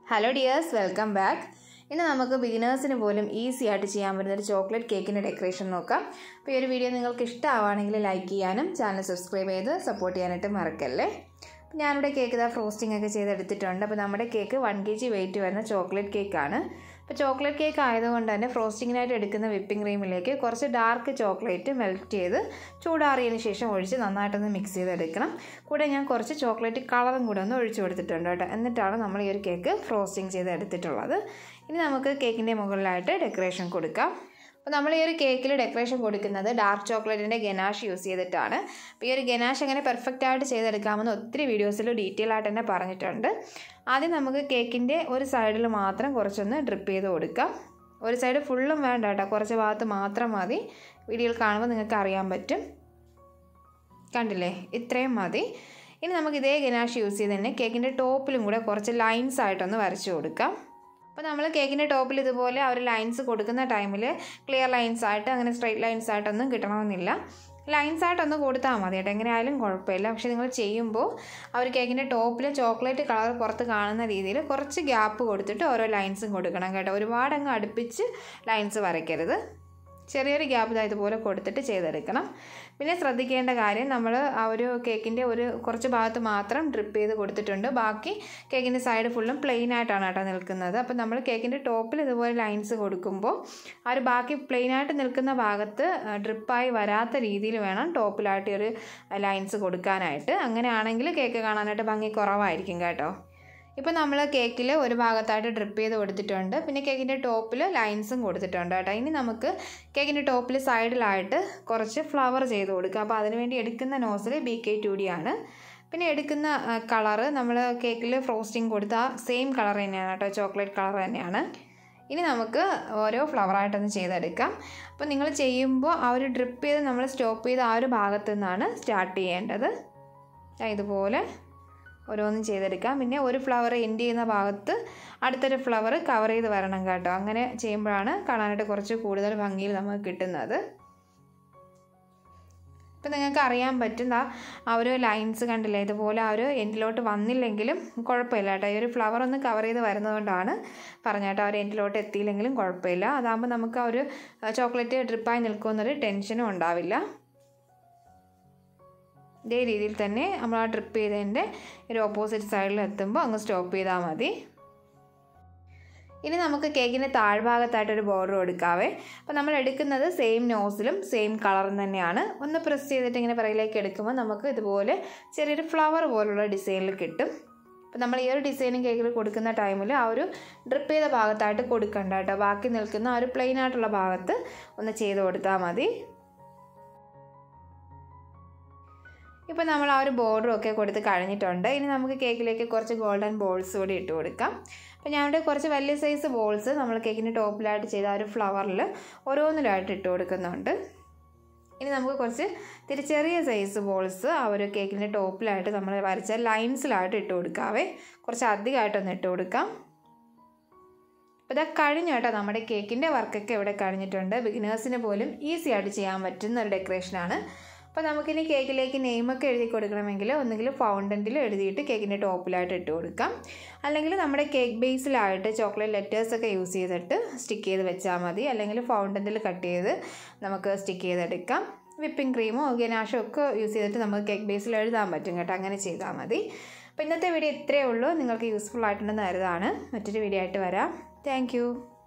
hello dears welcome back ഇന്ന് നമുക്ക് ബിഗിനേഴ്സിന് പോലും ഈസി ആയിട്ട് ചെയ്യാൻ പറ്റുന്ന ഒരു ചോക്ലേറ്റ് കേക്കിൻ്റെ ഡെക്കറേഷൻ നോക്കാം അപ്പോൾ ഈ ഒരു വീഡിയോ നിങ്ങൾക്ക് ഇഷ്ടമാവുകയാണെങ്കിൽ ലൈക്ക് ചെയ്യാനും ചാനൽ സബ്സ്ക്രൈബ് ചെയ്ത് സപ്പോർട്ട് ചെയ്യാനായിട്ട് മറക്കല്ലേ അപ്പോൾ ഞാനിവിടെ കേക്ക് ഇതാ ഫ്രോസ്റ്റിംഗ് ഒക്കെ ചെയ്തെടുത്തിട്ടുണ്ട് അപ്പോൾ നമ്മുടെ cake one K G weight വരുന്ന ചോക്ലേറ്റ് കേക്കാണ് അപ്പോൾ ചോക്ലേറ്റ് കേക്ക് ആയതുകൊണ്ട് തന്നെ ഫ്രോസ്റ്റിങ്ങിനായിട്ട് എടുക്കുന്ന വിപ്പിംഗ് ക്രീമിലേക്ക് കുറച്ച് ഡാർക്ക് ചോക്ലേറ്റ് മെൽറ്റ് ചെയ്ത് ചൂടാറിയതിന് ശേഷം ഒഴിച്ച് നന്നായിട്ടൊന്ന് മിക്സ് ചെയ്തെടുക്കണം കൂടെ ഞാൻ കുറച്ച് ചോക്ലേറ്റ് കളറും കൂടെ ഒന്ന് ഒഴിച്ചു കൊടുത്തിട്ടുണ്ട് കേട്ടോ എന്നിട്ടാണ് നമ്മൾ ഈ ഒരു കേക്ക് ഫ്രോസ്റ്റിംഗ് ചെയ്ത് എടുത്തിട്ടുള്ളത് ഇനി നമുക്ക് കേക്കിൻ്റെ മുകളിലായിട്ട് ഡെക്കറേഷൻ കൊടുക്കാം അപ്പോൾ നമ്മൾ ഈ ഒരു കേക്കിൽ ഡെക്കറേഷൻ കൊടുക്കുന്നത് ഡാർക്ക് ചോക്ലേറ്റിൻ്റെ ഗനാഷ് യൂസ് ചെയ്തിട്ടാണ് അപ്പോൾ ഈ ഒരു ഗനാഷ് എങ്ങനെ പെർഫെക്റ്റ് ആയിട്ട് ചെയ്തെടുക്കാമെന്ന് ഒത്തിരി വീഡിയോസിൽ ഡീറ്റെയിൽ ആയിട്ട് തന്നെ പറഞ്ഞിട്ടുണ്ട് ആദ്യം നമുക്ക് കേക്കിൻ്റെ ഒരു സൈഡിൽ മാത്രം കുറച്ചൊന്ന് ഡ്രിപ്പ് ചെയ്ത് കൊടുക്കാം ഒരു സൈഡ് ഫുള്ളും വേണ്ട കേട്ടോ കുറച്ച് ഭാഗത്ത് മാത്രം മതി വീഡിയോയിൽ കാണുമ്പോൾ നിങ്ങൾക്ക് അറിയാൻ പറ്റും കണ്ടില്ലേ ഇത്രയും മതി ഇനി നമുക്ക് ഇതേ ഗനാഷ് യൂസ് ചെയ്ത് തന്നെ കേക്കിൻ്റെ ടോപ്പിലും കൂടെ കുറച്ച് ലൈൻസ് ആയിട്ടൊന്ന് വരച്ചു കൊടുക്കാം അപ്പോൾ നമ്മൾ കേക്കിൻ്റെ ടോപ്പിൽ ഇതുപോലെ ആ ഒരു ലൈൻസ് കൊടുക്കുന്ന ടൈമിൽ ക്ലിയർ ലൈൻസ് ആയിട്ട് അങ്ങനെ സ്ട്രൈറ്റ് ലൈൻസ് ആയിട്ടൊന്നും കിട്ടണമെന്നില്ല ലൈൻസ് ആയിട്ടൊന്ന് കൊടുത്താൽ മതി കേട്ടോ എങ്ങനെയായാലും കുഴപ്പമില്ല പക്ഷേ നിങ്ങൾ ചെയ്യുമ്പോൾ ആ ഒരു കേക്കിൻ്റെ ടോപ്പിൽ ചോക്ലേറ്റ് കളർ പുറത്ത് കാണുന്ന രീതിയിൽ കുറച്ച് ഗ്യാപ്പ് കൊടുത്തിട്ട് ഓരോ ലൈൻസും കൊടുക്കണം കേട്ടോ ഒരുപാട് അങ്ങ് അടുപ്പിച്ച് ലൈൻസ് വരയ്ക്കരുത് ചെറിയൊരു ഗ്യാപ്പ് ഇതാ ഇതുപോലെ കൊടുത്തിട്ട് ചെയ്തെടുക്കണം പിന്നെ ശ്രദ്ധിക്കേണ്ട കാര്യം നമ്മൾ ആ ഒരു കേക്കിൻ്റെ ഒരു കുറച്ച് ഭാഗത്ത് മാത്രം ഡ്രിപ്പ് ചെയ്ത് കൊടുത്തിട്ടുണ്ട് ബാക്കി കേക്കിൻ്റെ സൈഡ് ഫുള്ളും പ്ലെയിൻ ആയിട്ടാണ് കേട്ടോ നിൽക്കുന്നത് അപ്പോൾ നമ്മൾ കേക്കിൻ്റെ ടോപ്പിൽ ഇതുപോലെ ലൈൻസ് കൊടുക്കുമ്പോൾ ആ ഒരു ബാക്കി പ്ലെയിൻ ആയിട്ട് നിൽക്കുന്ന ഭാഗത്ത് ഡ്രിപ്പായി വരാത്ത രീതിയിൽ വേണം ടോപ്പിലായിട്ട് ഒരു ലൈൻസ് കൊടുക്കാനായിട്ട് അങ്ങനെയാണെങ്കിൽ കേക്ക് കാണാനായിട്ട് ഭംഗി കുറവായിരിക്കും കേട്ടോ ഇപ്പോൾ നമ്മൾ കേക്കിൽ ഒരു ഭാഗത്തായിട്ട് ഡ്രിപ്പ് ചെയ്ത് കൊടുത്തിട്ടുണ്ട് പിന്നെ കേക്കിൻ്റെ ടോപ്പിൽ ലൈൻസും കൊടുത്തിട്ടുണ്ട് കേട്ടോ ഇനി നമുക്ക് കേക്കിൻ്റെ ടോപ്പിൽ സൈഡിലായിട്ട് കുറച്ച് ഫ്ലവർ ചെയ്ത് കൊടുക്കുക അപ്പോൾ അതിനുവേണ്ടി എടുക്കുന്ന nozzle B K two D ആണ് പിന്നെ എടുക്കുന്ന കളറ് നമ്മൾ കേക്കിൽ ഫ്രോസ്റ്റിംഗ് കൊടുത്ത സെയിം കളർ തന്നെയാണ് കേട്ടോ ചോക്ലേറ്റ് കളർ തന്നെയാണ് ഇനി നമുക്ക് ഓരോ ഫ്ലവറായിട്ടൊന്ന് ചെയ്തെടുക്കാം അപ്പോൾ നിങ്ങൾ ചെയ്യുമ്പോൾ ആ ഒരു ഡ്രിപ്പ് ചെയ്ത് നമ്മൾ സ്റ്റോപ്പ് ചെയ്ത് ആ ഒരു ഭാഗത്തു നിന്നാണ് സ്റ്റാർട്ട് ചെയ്യേണ്ടത് ഇതുപോലെ ഓരോന്നും ചെയ്തെടുക്കാം പിന്നെ ഒരു ഫ്ലവർ എൻഡ് ചെയ്യുന്ന ഭാഗത്ത് അടുത്തൊരു ഫ്ലവർ കവർ ചെയ്ത് വരണം കേട്ടോ അങ്ങനെ ചെയ്യുമ്പോഴാണ് കാണാനായിട്ട് കുറച്ച് കൂടുതൽ ഭംഗിയിൽ നമുക്ക് കിട്ടുന്നത് ഇപ്പം നിങ്ങൾക്ക് അറിയാൻ പറ്റും ആ ഒരു ലൈൻസ് കണ്ടില്ലേ ഇതുപോലെ ആ ഒരു എൻഡിലോട്ട് വന്നില്ലെങ്കിലും കുഴപ്പമില്ല കേട്ടോ ഈ ഒരു ഫ്ലവർ ഒന്ന് കവർ ചെയ്ത് വരുന്നതുകൊണ്ടാണ് പറഞ്ഞേട്ടോ ആ ഒരു എൻഡിലോട്ട് എത്തിയില്ലെങ്കിലും കുഴപ്പമില്ല അതാകുമ്പോൾ നമുക്ക് ആ ഒരു ചോക്ലേറ്റ് ഡ്രിപ്പായി നിൽക്കുന്നൊരു ടെൻഷനും ഉണ്ടാവില്ല ഇതേ രീതിയിൽ തന്നെ നമ്മൾ ആ ട്രിപ്പ് ചെയ്തതിൻ്റെ ഒരു ഓപ്പോസിറ്റ് സൈഡിൽ എത്തുമ്പോൾ അങ്ങ് സ്റ്റോപ്പ് ചെയ്താൽ മതി ഇനി നമുക്ക് കേക്കിൻ്റെ താഴ്ഭാഗത്തായിട്ടൊരു ബോർഡർ കൊടുക്കാവേ അപ്പോൾ നമ്മൾ എടുക്കുന്നത് സെയിം നോസിലും സെയിം കളറും തന്നെയാണ് ഒന്ന് പ്രസ് ചെയ്തിട്ട് ഇങ്ങനെ പിറകിലേക്ക് എടുക്കുമ്പോൾ നമുക്ക് ഇതുപോലെ ചെറിയൊരു ഫ്ലവർ പോലുള്ള ഡിസൈനിൽ കിട്ടും അപ്പോൾ നമ്മൾ ഈ ഒരു ഡിസൈനും കേക്കിൽ കൊടുക്കുന്ന ടൈമിൽ ആ ഒരു ഡ്രിപ്പ് ചെയ്ത ഭാഗത്തായിട്ട് കൊടുക്കണ്ട കേട്ടോ ബാക്കി നിൽക്കുന്ന ആ ഒരു പ്ലെയിൻ ആയിട്ടുള്ള ഭാഗത്ത് ഒന്ന് ചെയ്ത് കൊടുത്താൽ മതി ഇപ്പോൾ നമ്മൾ ആ ഒരു ബോർഡറും ഒക്കെ കൊടുത്ത് കഴിഞ്ഞിട്ടുണ്ട് ഇനി നമുക്ക് കേക്കിലേക്ക് കുറച്ച് ഗോൾഡൻ ബോൾസ് കൂടി ഇട്ട് കൊടുക്കാം അപ്പോൾ ഞാനിവിടെ കുറച്ച് വലിയ സൈസ് ബോൾസ് നമ്മൾ കേക്കിൻ്റെ ടോപ്പിലായിട്ട് ചെയ്ത ആ ഒരു ഫ്ലവറിൽ ഓരോന്നിലായിട്ട് ഇട്ട് കൊടുക്കുന്നുണ്ട് ഇനി നമുക്ക് കുറച്ച് തിരി ചെറിയ സൈസ് ബോൾസ് ആ ഒരു കേക്കിൻ്റെ ടോപ്പിലായിട്ട് നമ്മൾ വരച്ച ലൈൻസിലായിട്ട് ഇട്ട് കൊടുക്കാവേ കുറച്ച് അധികമായിട്ടൊന്ന് ഇട്ട് കൊടുക്കാം അപ്പോൾ ഇതാ കഴിഞ്ഞു കേട്ടോ നമ്മുടെ കേക്കിൻ്റെ വർക്കൊക്കെ ഇവിടെ കഴിഞ്ഞിട്ടുണ്ട് ബിഗിനേഴ്സിന് പോലും ഈസി ആയിട്ട് ചെയ്യാൻ പറ്റുന്ന ഒരു ഡെക്കറേഷനാണ് അപ്പോൾ നമുക്കിനി കേക്കിലേക്ക് നെയിമൊക്കെ എഴുതി കൊടുക്കണമെങ്കിൽ ഒന്നുകിൽ ഫൗണ്ടൻറ്റിൽ എഴുതിയിട്ട് കേക്കിൻ്റെ ടോപ്പിലായിട്ട് ഇട്ട് കൊടുക്കാം അല്ലെങ്കിൽ നമ്മുടെ കേക്ക് ബേസിലായിട്ട് ചോക്ലേറ്റ് ലെറ്റേഴ്സൊക്കെ യൂസ് ചെയ്തിട്ട് സ്റ്റിക്ക് ചെയ്ത് വെച്ചാൽ മതി അല്ലെങ്കിൽ ഫൗണ്ടൻറ്റിൽ കട്ട് ചെയ്ത് നമുക്ക് സ്റ്റിക്ക് ചെയ്തെടുക്കാം വിപ്പിംഗ് ക്രീമോ ഗനാഷോ ഒക്കെ യൂസ് ചെയ്തിട്ട് നമുക്ക് കേക്ക് ബേസിൽ എഴുതാൻ പറ്റും കേട്ടോ അങ്ങനെ ചെയ്താൽ മതി അപ്പോൾ ഇന്നത്തെ വീഡിയോ ഇത്രയേ ഉള്ളൂ നിങ്ങൾക്ക് യൂസ്ഫുൾ ആയിട്ടുണ്ടെന്ന് കരുതാണ് മറ്റൊരു വീഡിയോ ആയിട്ട് വരാം താങ്ക്